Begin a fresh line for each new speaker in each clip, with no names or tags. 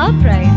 our pride.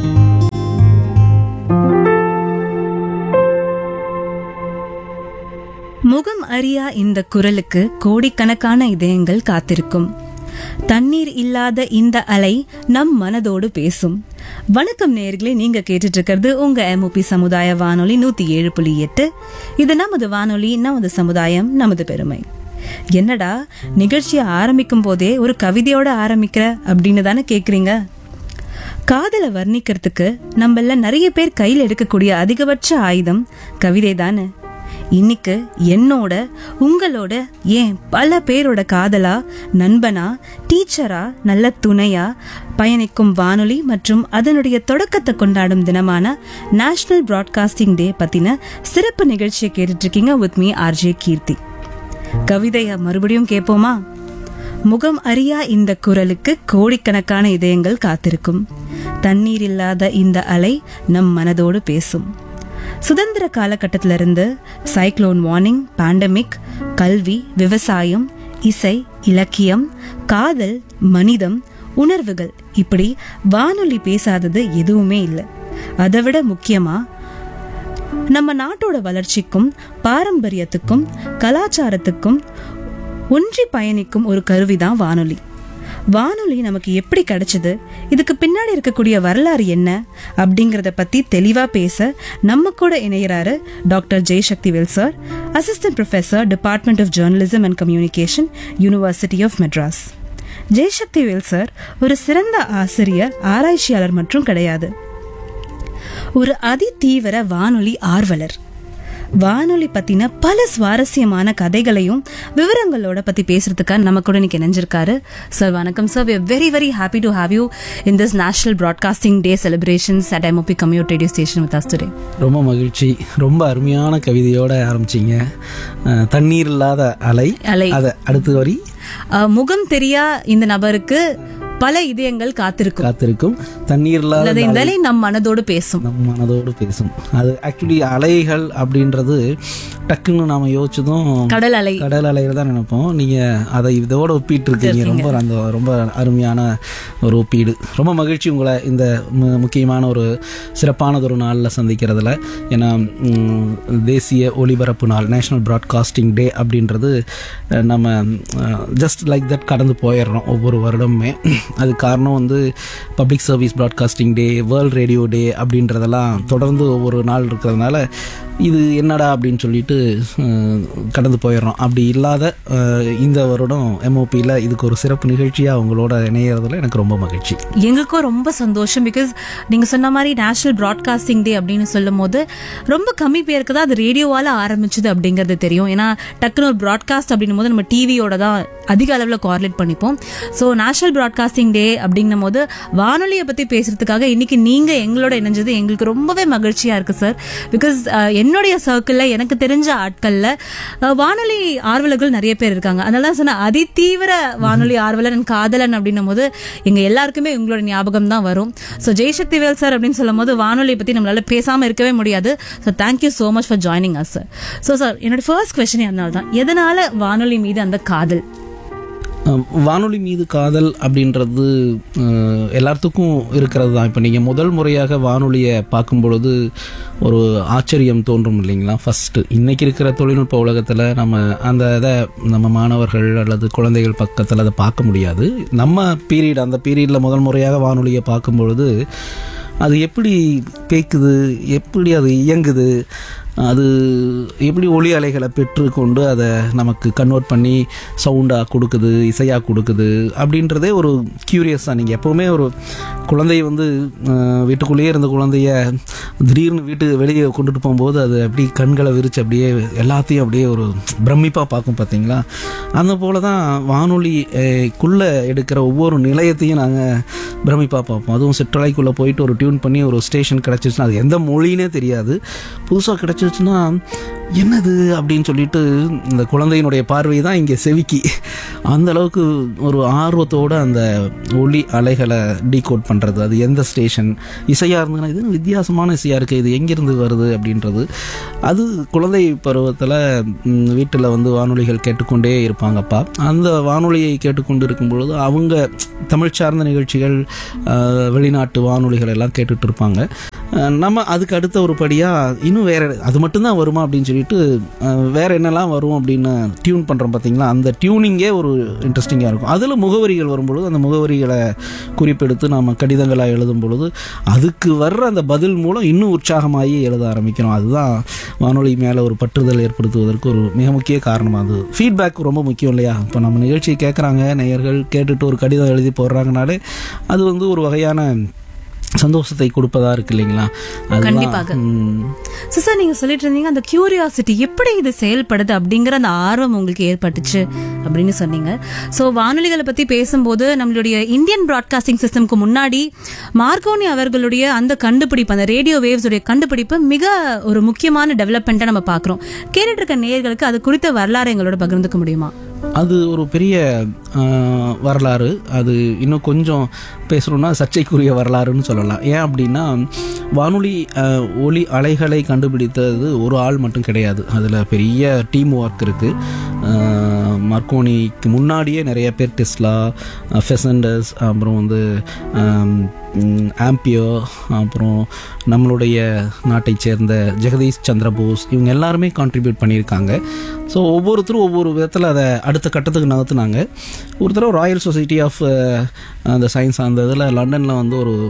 முகம் அறியா இந்த குரலுக்கு கோடிக்கணக்கான இதயங்கள் காத்திருக்கும் தண்ணீர் இல்லாத இந்த அலை நம் மனதோடு பேசும் வணக்கம் நேயர்களே நீங்க கேட்டுட்டு இருக்கிறது உங்க எம்ஓபி சமுதாய வானொலி நூத்தி ஏழு புள்ளி எட்டு இது நமது வானொலி நமது சமுதாயம் நமது பெருமை என்னடா நிகழ்ச்சியை ஆரம்பிக்கும் போதே ஒரு கவிதையோட ஆரம்பிக்கிற அப்படின்னு தானே கேக்குறீங்க காதலை வர்ணிக்கிறதுக்கு நம்மள நிறைய பேர் கையில் எடுக்கக்கூடிய அதிகபட்ச ஆயுதம் கவிதை தானே இன்னைக்கு என்னோட உங்களோட ஏன் பல பேரோட காதலா நண்பனா டீச்சரா நல்ல துணையா பயணிக்கும் வானொலி மற்றும் அதனுடைய தொடக்கத்தை கொண்டாடும் தினமான நேஷனல் பிராட்காஸ்டிங் டே பத்தின சிறப்பு நிகழ்ச்சியை கேட்டுட்டு இருக்கீங்க வித் மீ ஆர்ஜே கீர்த்தி கவிதைய மறுபடியும் கேட்போமா முகம் அறியா இந்த குரலுக்கு கோடிக்கணக்கான இதயங்கள் காத்திருக்கும் தண்ணீர் இல்லாத இந்த அலை நம் மனதோடு பேசும் சுதந்திர காலகட்டத்திலிருந்து சைக்ளோன் வார்னிங் பேண்டமிக் கல்வி விவசாயம் இசை இலக்கியம் காதல் மனிதம் உணர்வுகள் இப்படி வானொலி பேசாதது எதுவுமே இல்லை அதை விட முக்கியமா நம்ம நாட்டோட வளர்ச்சிக்கும் பாரம்பரியத்துக்கும் கலாச்சாரத்துக்கும் ஒன்றி பயணிக்கும் ஒரு கருவிதான் வானொலி வானொலி நமக்கு எப்படி கிடைச்சது இதுக்கு பின்னாடி இருக்கக்கூடிய வரலாறு என்ன அப்படிங்கறத பத்தி தெளிவா பேச நம்ம கூட இணையறாரு doctor Jaishakthi Vel sir assistant professor department of journalism and communication university of Madras Jaishakthi Vel sir ஒரு சிறந்த ஆசிரியர் ஆராய்ச்சியாளர் மற்றும் கிடையாது ஒரு அதிதீவிர வானொலி ஆர்வலர் வானொலி பத்தின பல சுவாரஸ்யமான கதைகளையும் விவரங்களோட பத்தி பேசுறதுக்காக நம்ம கூட இன்னைக்கு இணைஞ்சிருக்காரு சார் வணக்கம் sir we very very happy to have you in this national broadcasting day celebrations at MOP commute radio station with us today
ரொம்ப மகிழ்ச்சி ரொம்ப அருமையான கவிதையோட ஆரம்பிச்சிங்க அஹ், தண்ணீர் இல்லாத அலை
அலை.
அதை அடுத்த வரி
அஹ், முகம் தெரியா இந்த நபருக்கு பல இதயங்கள் காத்திருக்கும்
காத்திருக்கும் தண்ணீர் இல்லாத
அல்லது இந்த அலை நம் மனதோடு பேசும்
நம் மனதோடு பேசும் அது ஆக்சுவலி அலைகள் அப்படின்றது டக்குன்னு நாம யோசிச்சதும்
கடல் அலை
கடல் அலையில தான் நினைப்போம் நீங்க அதை இதோட ஒப்பிட்டு இருக்கீங்க ரொம்ப அந்த ரொம்ப அருமையான ஒரு ஒப்பீடு ரொம்ப மகிழ்ச்சி உங்களை இந்த மு- முக்கியமான ஒரு சிறப்பானது ஒரு நாளில் சந்திக்கிறதுல ஏன்னா ம், தேசிய ஒலிபரப்பு நாள் நேஷனல் பிராட்காஸ்டிங் டே அப்படின்றது அஹ், நம்ம ஜஸ்ட் லைக் தட் கடந்து போயிடுறோம் ஒவ்வொரு வருடமுமே அது காரணம் வந்து public service broadcasting day world radio day அப்படின்றதெல்லாம் தொடர்ந்து ஒவ்வொரு நாள் இருக்கிறதுனால இது என்னடா அப்படின்னு சொல்லிட்டு அஹ், கடந்து போயிடுறோம் அப்படி இல்லாத அஹ், இந்த வருடம் எம்ஓபியில் இதுக்கு ஒரு சிறப்பு நிகழ்ச்சியாக உங்களோட இணையறதுல எனக்கு ரொம்ப மகிழ்ச்சி
எங்களுக்கும் ரொம்ப சந்தோஷம் பிகாஸ் நீங்க சொன்ன மாதிரி நேஷனல் பிராட்காஸ்டிங் டே அப்படின்னு சொல்லும் போது ரொம்ப கம்மி பேருக்கு தான் அது ரேடியோவால ஆரம்பிச்சது அப்படிங்கிறது தெரியும் ஏன்னா டக்குனு ஒரு ப்ராட்காஸ்ட் அப்படின்னும் போது நம்ம டிவியோட தான் அதிக அளவில் கோஆர்லேட் பண்ணிப்போம் ஸோ நேஷனல் பிராட்காஸ்டிங் டே அப்படின்னும் போது வானொலியை பத்தி பேசுறதுக்காக இன்னைக்கு நீங்க எங்களோட இணைஞ்சது எங்களுக்கு ரொம்பவே மகிழ்ச்சியா இருக்கு சார் பிகாஸ் என்னுடைய சர்க்கிள்ல எனக்கு தெரிஞ்ச ஆட்கள்ல அஹ், வானொலி ஆர்வலர்கள் நிறைய பேர் இருக்காங்க அதனால தான் சொன்ன அதிதீவிர வானொலி ஆர்வலன் காதலன் அப்படின்னும் போது எங்க எல்லாருக்குமே உங்களோட ஞாபகம் தான் வரும் ஸோ ஜெய்சக்தி வேல் சார் அப்படின்னு சொல்லும் போது வானொலியை பத்தி நம்மளால பேசாம இருக்கவே முடியாது so thank you so much for joining us sir so sir என்னோட ஃபர்ஸ்ட் கொஸ்டின் அதனால தான் எதனால வானொலி மீது அந்த காதல்
அஹ், வானொலி மீது காதல் அப்படின்றது அஹ், எல்லாத்துக்கும் இருக்கிறது தான் இப்போ நீங்கள் முதல் முறையாக வானொலியை பார்க்கும் பொழுது ஒரு ஆச்சரியம் தோன்றும் இல்லைங்களா ஃபஸ்ட்டு இன்றைக்கி இருக்கிற தொழில்நுட்ப உலகத்தில் நம்ம அந்த இதை நம்ம மாணவர்கள் அல்லது குழந்தைகள் பக்கத்தில் அதை பார்க்க முடியாது நம்ம பீரியட் அந்த பீரியடில் முதல் முறையாக வானொலியை பார்க்கும் பொழுது அது எப்படி கேட்குது எப்படி அது இயங்குது அது எப்படி ஒளி அலைகளை பெற்றுக்கொண்டு அதை நமக்கு கன்வெர்ட் பண்ணி சவுண்டாக கொடுக்குது இசையாக கொடுக்குது அப்படின்றதே ஒரு க்யூரியஸாக நீங்கள் எப்போவுமே ஒரு குழந்தைய வந்து அஹ், வீட்டுக்குள்ளேயே இருந்த குழந்தைய திடீர்னு வீட்டுக்கு வெளியே கொண்டுட்டு போகும்போது அது அப்படி கண்களை விரிச்சு அப்படியே எல்லாத்தையும் அப்படியே ஒரு பிரமிப்பாக பார்க்கும் பார்த்தீங்களா அந்த போல தான் வானொலி அஹ், குள்ள எடுக்கிற ஒவ்வொரு நிலையத்தையும் நாங்கள் பிரமிப்பாக பார்ப்போம் அதுவும் சிற்றலைக்குள்ளே போயிட்டு ஒரு டியூன் பண்ணி ஒரு ஸ்டேஷன் கிடச்சிச்சுன்னா அது எந்த மொழினே தெரியாது புதுசாக கிடச்சிச்சுன்னா என்னது அப்படின்னு சொல்லிட்டு இந்த குழந்தையினுடைய பார்வை தான் இங்கே செவிக்கி அந்த அளவுக்கு ஒரு ஆர்வத்தோட அந்த ஒளி அலைகளை டீகோட் பண்ணுறது அது எந்த ஸ்டேஷன் இசையாக இருந்ததுன்னா இது என்ன வித்தியாசமான இசையாக இருக்குது இது எங்கேருந்து வருது அப்படின்றது அது குழந்தை பருவத்தில் வீட்டில் வந்து வானொலிகள் கேட்டுக்கொண்டே இருப்பாங்கப்பா அந்த வானொலியை கேட்டுக்கொண்டு இருக்கும் பொழுது அவங்க தமிழ் சார்ந்த நிகழ்ச்சிகள் அஹ், வெளிநாட்டு வானொலிகள் எல்லாம் கேட்டுட்டு இருப்பாங்க அஹ், நம்ம அதுக்கு அடுத்த ஒரு படியாக இன்னும் வேற அது மட்டும்தான் வருமா அப்படின்னு சொல்லிட்டு அஹ், வேற என்னெல்லாம் வரும் அப்படின்னு டியூன் பண்ணுறோம் பார்த்தீங்களா அந்த டியூனிங்கே ஒரு இன்ட்ரெஸ்டிங்காக இருக்கும் அதில் முகவரிகள் வரும்பொழுது அந்த முகவரிகளை குறிப்பெடுத்து நாம் கடிதங்களாக எழுதும் பொழுது அதுக்கு வர்ற அந்த பதில் மூலம் இன்னும் உற்சாகமாகி எழுத ஆரம்பிக்கிறோம் அதுதான் வானொலி மேலே ஒரு பற்றுதல் ஏற்படுத்துவதற்கு ஒரு மிக முக்கிய காரணம் அது ஃபீட்பேக் ரொம்ப முக்கியம் இல்லையா இப்போ நம்ம நிகழ்ச்சியை கேட்குறாங்க நேயர்கள் கேட்டுட்டு ஒரு கடிதம் எழுதி போடுறாங்கனாலே அது வந்து ஒரு வகையான சந்தோஷத்தை கொடுப்பதா இருக்கு இல்லைங்களா அதுதான்,
கண்டிப்பாக.
ம்,
சிஸ்டர் நீங்க சொல்லிட்டு இருந்தீங்க அந்த கியூரியாசிட்டி எப்படி இது செயல்படுது அப்படிங்கிற அந்த ஆர்வம் உங்களுக்கு ஏற்பட்டுச்சு அப்படின்னு சொன்னீங்க ஸோ வானொலிகளை பத்தி பேசும்போது நம்மளுடைய இந்தியன் பிராட்காஸ்டிங் சிஸ்டம்க்கு முன்னாடி மார்க்கோனி அவர்களுடைய அந்த கண்டுபிடிப்பு அந்த ரேடியோ வேவ்ஸ் உடைய கண்டுபிடிப்பு மிக ஒரு முக்கியமான டெவலப்மெண்ட்டை நம்ம பார்க்குறோம் கேட்டுட்டு இருக்க நேயர்களுக்கு அது குறித்த வரலாறு எங்களோட பகிர்ந்துக்க முடியுமா
அது ஒரு பெரிய ஆஹ், வரலாறு அது இன்னும் கொஞ்சம் பேசணும்னா சர்ச்சைக்குரிய வரலாறுன்னு சொல்லலாம் ஏன் அப்படின்னா வானொலி ஆஹ், ஒலி அலைகளை கண்டுபிடித்தது ஒரு ஆள் மட்டும் கிடையாது அதில் பெரிய டீம் ஒர்க் இருக்குது மார்க்கோனிக்கு முன்னாடியே நிறைய பேர் டெஸ்லா ஃபெசண்டஸ் அப்புறம் வந்து ஆம், ம், ஆம்பியோ அப்புறம் நம்மளுடைய நாட்டைச் சேர்ந்த ஜெகதீஷ் சந்திர போஸ் இவங்க எல்லாருமே கான்ட்ரிபியூட் பண்ணியிருக்காங்க ஸோ ஒவ்வொருத்தரும் ஒவ்வொரு விதத்தில் அதை அடுத்த கட்டத்துக்கு நகர்த்துனாங்க ஒரு தடவை ராயல் சொசைட்டி ஆஃப் அந்த சயின்ஸ் அந்த இதில் லண்டனில் வந்து ஒரு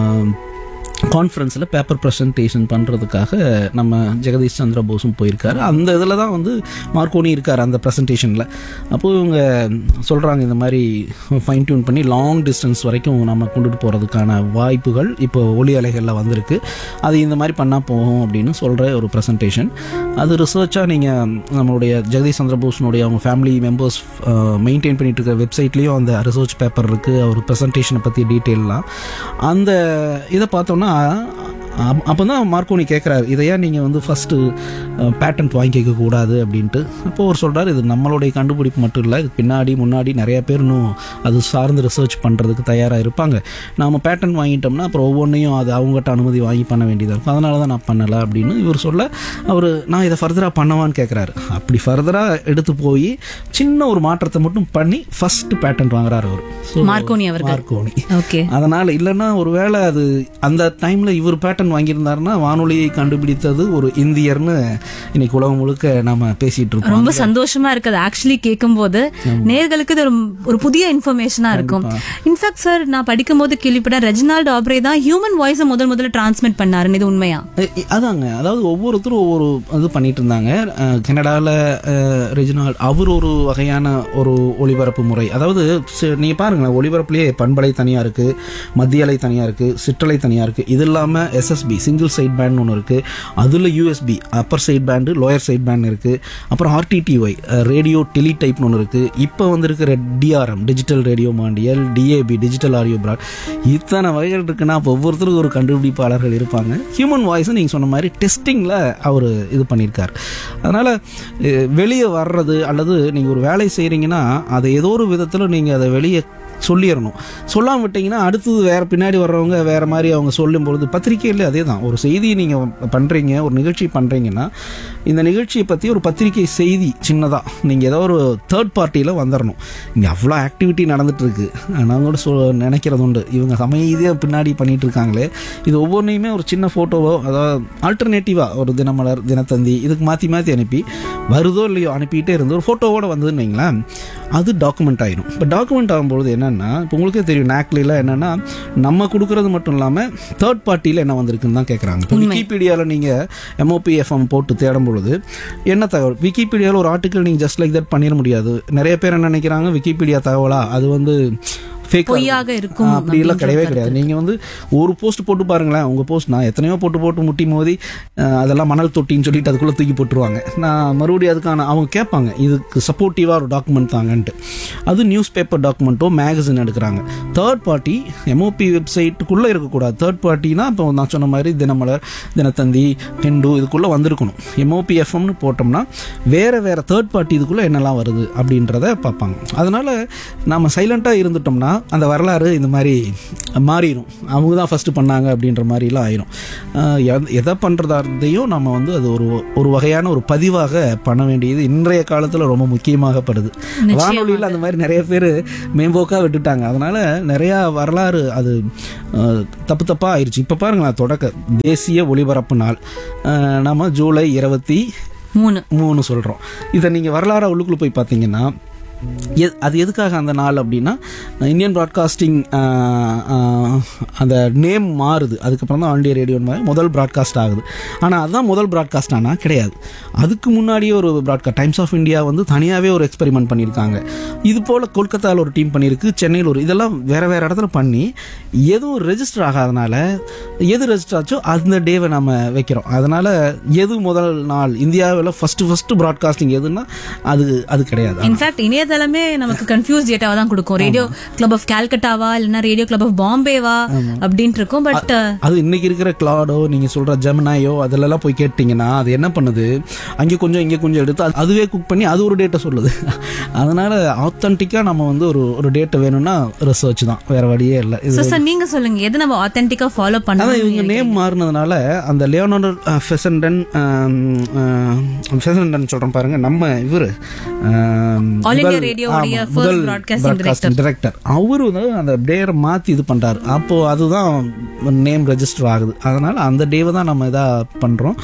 கான்ஃபரன்ஸில் பேப்பர் ப்ரெசன்டேஷன் பண்ணுறதுக்காக நம்ம ஜெகதீஷ் சந்திர போஸும் போயிருக்காரு அந்த இதில் தான் வந்து மார்க்கோனி இருக்கார் அந்த ப்ரெசன்டேஷனில் அப்போது இவங்க சொல்கிறாங்க இந்த மாதிரி ஃபைன் டியூன் பண்ணி லாங் டிஸ்டன்ஸ் வரைக்கும் நம்ம கொண்டுட்டு போகிறதுக்கான வாய்ப்புகள் இப்போ ஒளி அலைகளில் வந்திருக்கு அது இந்த மாதிரி பண்ணால் போகும் அப்படின்னு சொல்கிற ஒரு ப்ரெசன்டேஷன் அது ரிசர்ச்சாக நீங்கள் நம்மளுடைய ஜெகதீஷ் சந்திர போஸ்னுடைய அவங்க ஃபேமிலி மெம்பர்ஸ் மெயின்டைன் பண்ணிட்டு இருக்க வெப்சைட்லேயும் அந்த ரிசர்ச் பேப்பர் இருக்குது அவர் ப்ரெசன்டேஷனை பற்றி டீட்டெயிலாம் அந்த இதை பார்த்தோம்னா அப்போ தான் மார்க்கோனி கேட்குறாரு இதையா நீங்கள் வந்து ஃபஸ்ட்டு பேட்டன்ட் வாங்கிக்க கூடாது அப்படின்ட்டு அப்போ அவர் சொல்கிறார் இது நம்மளுடைய கண்டுபிடிப்பு மட்டும் இல்லை இதுக்கு பின்னாடி முன்னாடி நிறைய பேர் இன்னும் அது சார்ந்து ரிசர்ச் பண்ணுறதுக்கு தயாராக இருப்பாங்க நாம் பேட்டன் வாங்கிட்டோம்னா அப்புறம் ஒவ்வொன்றையும் அது அவங்ககிட்ட அனுமதி வாங்கி பண்ண வேண்டியதாக இருக்கும் அதனால தான் நான் பண்ணலை அப்படின்னு இவர் சொல்ல அவர் நான் இதை ஃபர்தராக பண்ணவான்னு கேட்குறாரு அப்படி ஃபர்தராக எடுத்து போய் சின்ன ஒரு மாற்றத்தை மட்டும் பண்ணி ஃபர்ஸ்ட் பேட்டன்ட் வாங்குறாரு அவர் So,
மார்க்கோனி அவர்கள்
மார்க்கோனி
ஓகே
அதனால இல்லைன்னா ஒருவேளை அது அந்த டைம்ல இவர் பேட்டன் வாங்கியிருந்தாருன்னா வானொலியை கண்டுபிடித்தது ஒரு இந்தியர்னு இன்னைக்கு உலகம் முழுக்க நாம பேசிட்டு இருக்கோம்
ரொம்ப சந்தோஷமா இருக்குது ஆக்சுவலி கேட்கும்போது நேர்களுக்கு இது ஒரு ஒரு புதிய இன்ஃபர்மேஷனா இருக்கும் இன்ஃபேக்ட் சார் நான் படிக்கும்போது கேள்விப்பட்டேன் ரெஜினால்ட் ஆப்ரே தான் ஹியூமன் வாய்ஸை முதல் முதல்ல டிரான்ஸ்மிட் பண்ணாருன்னு இது உண்மையா
எ- எ- அதாங்க அதாவது ஒவ்வொருத்தரும் ஒவ்வொரு இது பண்ணிட்டு இருந்தாங்க அஹ், கனடால அஹ், ரெஜினால் அவர் ஒரு வகையான ஒரு ஒளிபரப்பு முறை அதாவது சி- நீங்க பாருங்களேன் ஒளிபரப்புலயே பண்பலை தனியா இருக்கு மத்திய அலை தனியா இருக்கு சிற்றலை தனியா இருக்கு இது இல்லாம எஸ்எஸ்பி சிங்கிள் சைட் பேண்ட் ஒன்று இருக்கு அதுல USB upper side band lower side band இருக்கு அப்புறம் ஆர்டிடிஒய் ரேடியோ டெலி டைப்னு ஒன்று இருக்கு இப்போ வந்திருக்கிற DRM digital radio Mondiale DAB digital audio broad இத்தனை வகைகள் இருக்குன்னா அப்போ ஒவ்வொருத்தருக்கும் ஒரு கண்டுபிடிப்பாளர்கள் இருப்பாங்க ஹியூமன் வாய்ஸ் நீங்கள் சொன்ன மாதிரி டெஸ்டிங்கில் அவர் இது பண்ணியிருக்கார் அதனால் வெளியே வர்றது அல்லது நீங்கள் ஒரு வேலை செய்கிறீங்கன்னா அதை ஏதோ ஒரு விதத்தில் நீங்கள் அதை வெளியே சொல்லிடணும் சொல்லாமல் விட்டீங்கன்னா அடுத்தது வேற பின்னாடி வர்றவங்க வேற மாதிரி அவங்க சொல்லும் பொழுது பத்திரிக்கையில் அதே தான் ஒரு செய்தியை நீங்கள் பண்ணுறீங்க ஒரு நிகழ்ச்சி பண்ணுறீங்கன்னா இந்த நிகழ்ச்சியை பற்றி ஒரு பத்திரிக்கை செய்தி சின்னதாக நீங்கள் ஏதோ ஒரு தேர்ட் பார்ட்டியில் வந்துடணும் இங்கே அவ்வளோ ஆக்டிவிட்டி நடந்துட்டு இருக்கு நான் கூட சொ நினைக்கிறது உண்டு இவங்க அமைதியாக பின்னாடி பண்ணிட்டு இருக்காங்களே இது ஒவ்வொன்றையுமே ஒரு சின்ன ஃபோட்டோவோ அதாவது ஆல்டர்னேட்டிவாக ஒரு தினமலர் தினத்தந்தி இதுக்கு மாற்றி மாற்றி அனுப்பி வருதோ இல்லையோ அனுப்பிட்டே இருந்து ஒரு ஃபோட்டோவோட வந்ததுன்னு வைங்களேன் அது டாக்குமெண்ட் ஆயிடும் இப்போ டாக்குமெண்ட் ஆகும்பொழுது என்னென்னா இப்போ உங்களுக்கே தெரியும் நாக்லியில் என்னென்னா நம்ம கொடுக்கறது மட்டும் இல்லாமல் தேர்ட் பார்ட்டியில் என்ன வந்திருக்குன்னு தான் கேட்குறாங்க இப்போ விக்கிபீடியாவில் நீங்கள் எம்ஓபி எஃப்எம் போட்டு தேடும் பொழுது என்ன தகவல் விக்கிபீடியாவில் ஒரு ஆர்டிக்கல் நீங்கள் ஜஸ்ட் லைக் தட் பண்ணிட முடியாது நிறைய பேர் என்ன நினைக்கிறாங்க விக்கிபீடியா தகவலா அது வந்து ஃபேக்
பொய்யாக இருக்கும்
அப்படிலாம் கிடையவே கிடையாது நீங்க வந்து ஒரு போஸ்ட் போட்டு பாருங்களேன் உங்க போஸ்ட் நான் எத்தனையோ போட்டு போட்டு முட்டி மோதி அஹ், அதெல்லாம் மணல் தொட்டின்னு சொல்லிட்டு அதுக்குள்ள தூக்கி போட்டுருவாங்க நான் மறுபடியும் அதுக்கான அவங்க கேட்பாங்க இதுக்கு சப்போர்ட்டிவா ஒரு டாக்குமெண்ட் தாங்கன்ட்டு அது நியூஸ் பேப்பர் டாக்குமெண்ட்டோ மேகசின் எடுக்கிறாங்க தேர்ட் பார்ட்டி எம்ஓபி வெப்சைட்டுக்குள்ள இருக்கக்கூடாது தேர்ட் பார்ட்டினா இப்போ நான் சொன்ன மாதிரி தினமலர் தினத்தந்தி ஹிந்து இதுக்குள்ள வந்திருக்கணும் எம்ஓபி எஃப்எம்னு போட்டோம்னா வேற வேற தேர்ட் பார்ட்டி இதுக்குள்ள என்னெல்லாம் வருது அப்படின்றத பார்ப்பாங்க அதனால நாம சைலண்டா இருந்துட்டோம்னா அந்த வரலாறு இந்த மாதிரி மாறிடும் அவங்க தான் ஃபர்ஸ்ட் பண்ணாங்க அப்படின்ற மாதிரிலாம் ஆயிரும் ஆஹ் எத- எதை பண்றதா இருந்தையும் நம்ம வந்து அது ஒரு ஒரு வகையான ஒரு பதிவாக பண்ண வேண்டியது இன்றைய காலத்துல ரொம்ப முக்கியமாகப்படுது வானொலியில் அந்த மாதிரி நிறைய பேர் மேம்போக்கா விட்டுட்டாங்க அதனால நிறைய வரலாறு அது ஆஹ், தப்பு தப்பா ஆயிடுச்சு இப்ப பாருங்களேன் தொடக்க தேசிய ஒலிபரப்பு நாள் ஆஹ், நம்ம ஜூலை இருபத்தி
மூணு
மூணு சொல்கிறோம் இதை நீங்கள் வரலாறு உள்ளுக்குள்ள போய் பார்த்தீங்கன்னா எ- அது எதுக்காக அந்த நாள் அப்படின்னா இந்தியன் ப்ராட்காஸ்டிங் அந்த நேம் மாறுது அதுக்கப்புறம் தான் ஆல் இண்டியா ரேடியோ முதல் ப்ராட்காஸ்ட் ஆகுது ஆனால் அதுதான் முதல் ப்ராட்காஸ்ட் ஆனால் கிடையாது அதுக்கு முன்னாடியே ஒரு ப்ராட்காஸ்ட் டைம்ஸ் ஆஃப் இந்தியா வந்து தனியாகவே ஒரு எக்ஸ்பெரிமெண்ட் பண்ணியிருக்காங்க இது போல் கொல்கத்தாவில் ஒரு டீம் பண்ணியிருக்கு சென்னையில் ஒரு இதெல்லாம் வேற வேற இடத்துல பண்ணி எதுவும் ரெஜிஸ்டர் ஆகாதனால எது ரெஜிஸ்டர் ஆச்சோ அந்த டேவை நம்ம வைக்கிறோம் அதனால எது முதல் நாள் இந்தியாவில் ஃபர்ஸ்ட் ஃபர்ஸ்ட் ப்ராட்காஸ்டிங் எதுன்னா அது அது கிடையாது
இன்ஃபேக்ட் இணையதளமே நமக்கு கன்ஃபியூஸ் டேட்டாவா தான் கொடுக்கும் ரேடியோ கிளப் ஆஃப் கால்கட்டாவா இல்லைன்னா ரேடியோ கிளப் ஆஃப் பாம்பேவா அப்படின்ட்டு இருக்கும் பட்
அது இன்னைக்கு இருக்கிற கிளாடோ நீங்க சொல்ற ஜெமினாயோ அதிலெல்லாம் போய் கேட்டிங்கன்னா அது என்ன பண்ணுது அங்கே கொஞ்சம் இங்கே கொஞ்சம் எடுத்து அது- அதுவே குக் பண்ணி அது ஒரு டேட்டை சொல்லுது அதனால ஆத்தென்டிக்காக நம்ம வந்து ஒரு ஒரு டேட்டை வேணும்னா ரிசர்ச் தான் வேற வழியே இல்லை இது
சோ சார் நீங்க சொல்லுங்க எது நம்ம ஆத்தென்டிக்கா ஃபாலோ
அதான்
பண்ணணும்
இவங்க நேம் மாறினதுனால அந்த லியோனார்டோ ஃபெசண்டன் ஃபெசண்டன் சொல்றேன் பாருங்க நம்ம இவரு ஆம்,
All India
முதல்-
Radio உடைய
ஆமா,
first
முதல்
broadcasting
broadcasting director அவரு வந்து அந்த டேரை மாத்தி இது பண்றாரு அப்போ அதுதான் நேம் ரெஜிஸ்டர் ஆகுது அதனால அந்த டேவை தான் நம்ம இதா பண்றோம்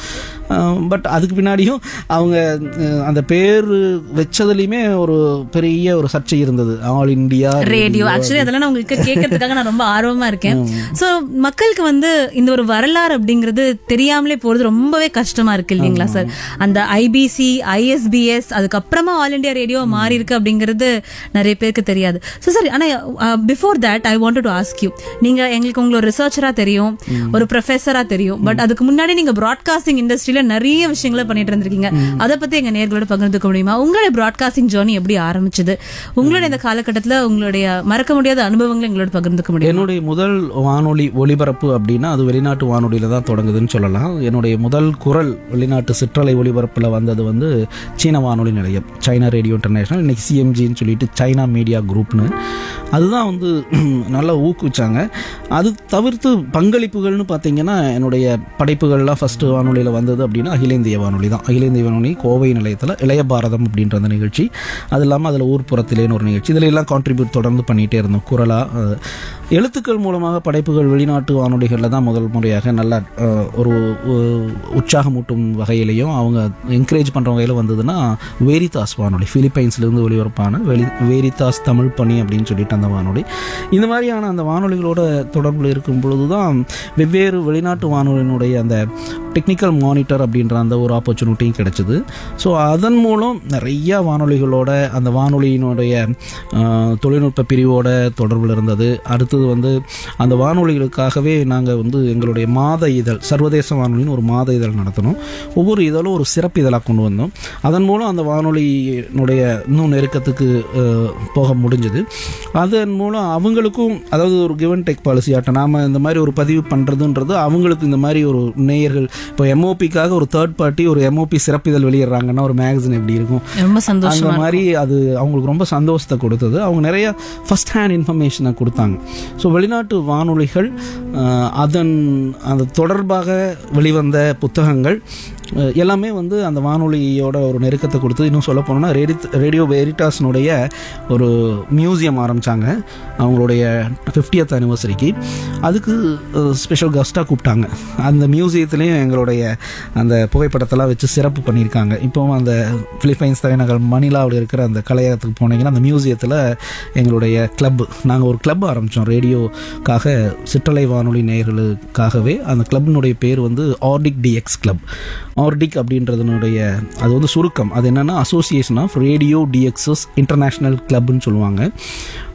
பட் அதுக்கு பின்னாடியும் அவங்க அஹ், அந்த பேர் வச்சதுலயுமே ஒரு பெரிய ஒரு சர்ச்சை இருந்தது ஆல் இந்தியா
ரேடியோ ஆக்சுவலி அதெல்லாம் நான் உங்களுக்கு கேட்கறதுக்காக நான் ரொம்ப ஆர்வமா இருக்கேன் சோ மக்களுக்கு வந்து இந்த ஒரு வரலாறு அப்படிங்கிறது தெரியாமலே போறது ரொம்பவே கஷ்டமா இருக்கு இல்லைங்களா சார் அந்த ஐபிசி ஐஎஸ்பிஎஸ் அதுக்கப்புறமா ஆல் இந்தியா ரேடியோ மாறி இருக்கு அப்படிங்கிறது நிறைய பேருக்கு தெரியாது ஸோ சார் ஆனா before that I want to ask you நீங்க எங்களுக்கு உங்களோட ரிசர்ச்சரா தெரியும் ஒரு ப்ரொஃபஸரா தெரியும் பட் அதுக்கு முன்னாடி நீங்க ப்ராட்காஸ்டிங் இண்டஸ்ட்ரியில நிறைய விஷயங்களை பண்ணிட்டு இருந்திருக்கீங்க அதை பத்தி எங்க நேர்களோட பகிர்ந்துக்க முடியுமா உங்களுடைய ப்ராட்காஸ்டிங் ஜேர்னி எப்படி ஆரம்பிச்சது உங்களுடைய இந்த காலகட்டத்துல உங்களுடைய மறக்க முடியாத அனுபவங்களை எங்களோட பகிர்ந்துக்க முடியும்
என்னுடைய முதல் வானொலி ஒலிபரப்பு அப்படின்னா அது வெளிநாட்டு வானொலியில தான் தொடங்குதுன்னு சொல்லலாம் என்னுடைய முதல் குரல் வெளிநாட்டு சிற்றலை ஒலிபரப்பில் வந்தது வந்து சீன வானொலி நிலையம் சைனா ரேடியோ இன்டர்நேஷனல் இன்னைக்கு சிஎம்ஜின்னு சொல்லிட்டு சைனா மீடியா குரூப்னு அதுதான் வந்து நல்லா ஊக்குவிச்சாங்க அது தவிர்த்து பங்களிப்புகள்னு பார்த்தீங்கன்னா என்னுடைய படைப்புகள்லாம் ஃபர்ஸ்ட் வானொலியில் வந்தது அப்படின்னா அகில இந்திய வானொலி தான் அகில இந்திய வானொலி கோவை நிலையத்தில் இளைய பாரதம் அப்படின்ற அந்த நிகழ்ச்சி அது இல்லாமல் அதில் ஊர்ப்புறத்திலேன்னு ஒரு நிகழ்ச்சி இதில் எல்லாம் கான்ட்ரிபியூட் தொடர்ந்து பண்ணிகிட்டே இருந்தோம் குரலா அஹ், எழுத்துக்கள் மூலமாக படைப்புகள் வெளிநாட்டு வானொலிகளில் தான் முதல் முறையாக நல்ல அஹ், ஒரு அஹ், உற்சாகமூட்டும் வகையிலையும் அவங்க என்கரேஜ் பண்ணுற வகையில் வந்ததுன்னா வேரிதாஸ் வானொலி பிலிப்பைன்ஸ்லேருந்து ஒளிபரப்பான வெளி வேரிதாஸ் தமிழ் பணி அப்படின்னு சொல்லிட்டு அந்த வானொலி இந்த மாதிரியான அந்த வானொலிகளோட தொடர்பில் இருக்கும் பொழுது தான் வெவ்வேறு வெளிநாட்டு வானொலியினுடைய அந்த டெக்னிக்கல் மானிட்டர் அப்படின்ற அந்த ஒரு ஆப்பர்ச்சுனிட்டியும் கிடைச்சிது ஸோ அதன் மூலம் நிறைய வானொலிகளோட அந்த வானொலியினுடைய ஆஹ், தொழில்நுட்ப பிரிவோட தொடர்பில் இருந்தது அடுத்தது வந்து அந்த வானொலிகளுக்காகவே நாங்கள் வந்து எங்களுடைய மாத இதழ் சர்வதேச வானொலின்னு ஒரு மாத இதழ் நடத்தினோம் ஒவ்வொரு இதழும் ஒரு சிறப்பு இதழாக கொண்டு வந்தோம் அதன் மூலம் அந்த வானொலியினுடைய இன்னும் நெருக்கத்துக்கு ஆஹ், போக முடிஞ்சது அதன் மூலம் அவங்களுக்கும் அதாவது ஒரு கிவன் டெக் பாலிசி ஆட்டம் நாம இந்த மாதிரி ஒரு பதிவு பண்றதுன்றது அவங்களுக்கு இந்த மாதிரி ஒரு நேயர்கள் இப்போ எம்ஓபிக்காக ஒரு தேர்ட் பார்ட்டி ஒரு எம்ஓபி சிறப்பிதழ் வெளியிடுறாங்கன்னா ஒரு மேகசின் எப்படி இருக்கும்
ரொம்ப சந்தோஷம்
அந்த மாதிரி அது அவங்களுக்கு ரொம்ப சந்தோஷத்தை கொடுத்தது அவங்க நிறைய ஃபர்ஸ்ட் ஹேண்ட் இன்ஃபர்மேஷனை கொடுத்தாங்க ஸோ வெளிநாட்டு வானொலிகள் ஆஹ், அதன் அந்த தொடர்பாக வெளிவந்த புத்தகங்கள் அஹ், எல்லாமே வந்து அந்த வானொலியோட ஒரு நெருக்கத்தை கொடுத்து இன்னும் சொல்ல போனோம்னா ரேடி ரேடியோ வெரிட்டாஸ்னுடைய ஒரு மியூசியம் ஆரம்பித்தாங்க அவங்களுடைய ஃபிஃப்டியத் அனிவர்சரிக்கு அதுக்கு ஸ்பெஷல் கெஸ்ட்டாக கூப்பிட்டாங்க அந்த மியூசியத்துலேயும் எங்களுடைய அந்த புகைப்படத்தெல்லாம் வச்சு சிறப்பு பண்ணியிருக்காங்க இப்போவும் அந்த பிலிப்பைன்ஸ் தலைநகர் மணிலாவில் இருக்கிற அந்த கலையகத்துக்கு போனீங்கன்னா அந்த மியூசியத்தில் எங்களுடைய கிளப் நாங்கள் ஒரு கிளப் ஆரம்பித்தோம் ரேடியோக்காக சிற்றலை வானொலி நேயர்களுக்காகவே அந்த கிளப்பினுடைய பேர் வந்து ஆர்டிக் டிஎக்ஸ் கிளப் ஆர்டிக் அப்படின்றதுனுடைய அது வந்து சுருக்கம் அது என்னன்னா association of radio DXers international கிளப்னு சொல்லுவாங்க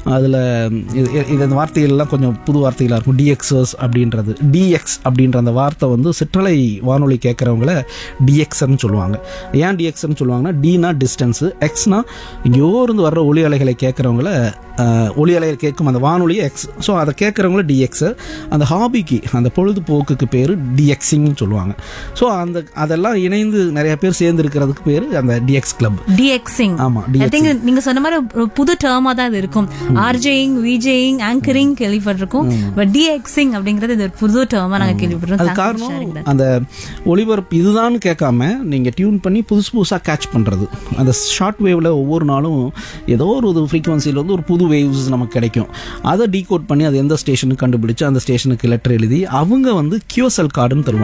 அதில் இது இது இந்த வார்த்தைகள்லாம் கொஞ்சம் புது வார்த்தைகளாக இருக்கும் டிஎக்ஸர்ஸ் அப்படின்றது டிஎக்ஸ் அப்படின்ற அந்த வார்த்தை வந்து சிற்றலை வானொலி கேட்குறவங்கள டிஎக்ஸ்ன்னு சொல்லுவாங்க ஏன் டிஎக்ஸ்ன்னு சொல்லுவாங்கன்னா டினா டிஸ்டன்ஸு எக்ஸ்னா எங்கேயோ இருந்து வர்ற ஒளி அலைகளை கேட்குறவங்கள ஒளி அலைகள் கேட்கும் அந்த வானொலி எக்ஸ் ஸோ அதை கேட்குறவங்கள டிஎக்ஸ் அந்த ஹாபிக்கு அந்த பொழுதுபோக்குக்கு பேர் டிஎக்ஸிங்னு சொல்லுவாங்க ஸோ அந்த அதெல்லாம் இணைந்து நிறைய பேர் சேர்ந்து இருக்கிறதுக்கு பேர் அந்த டிஎக்ஸ் கிளப்
டிஎக்ஸிங்
ஆமா
ஐ திங்க் நீங்க சொன்ன மாதிரி ஒரு புது டேர்மா தான் இது இருக்கும் ஆர்ஜேயிங் விஜேயிங் ஆங்கரிங் கேள்விப்பட்டிருக்கோம் பட் டிஎக்ஸிங் அப்படிங்கிறது இது ஒரு புது டேர்மா நாங்க
அது
கேள்விப்பட்டிருக்கோம்
காரணம் அந்த ஒளிபரப்பு இதுதான் கேட்காம நீங்க டியூன் பண்ணி புதுசு புதுசா கேட்ச் பண்றது அந்த ஷார்ட் வேவ்ல ஒவ்வொரு நாளும் ஏதோ ஒரு ஃப்ரீக்வன்சியில் வந்து ஒரு புது வேவ்ஸ் நமக்கு கிடைக்கும் அதை டீகோட் பண்ணி அது எந்த ஸ்டேஷனுக்கு கண்டுபிடிச்சு அந்த ஸ்டேஷனுக்கு லெட்டர் எழுதி அவங்க வந்து கியூஎஸ்எல் கார்டுன்னு தருவாங்க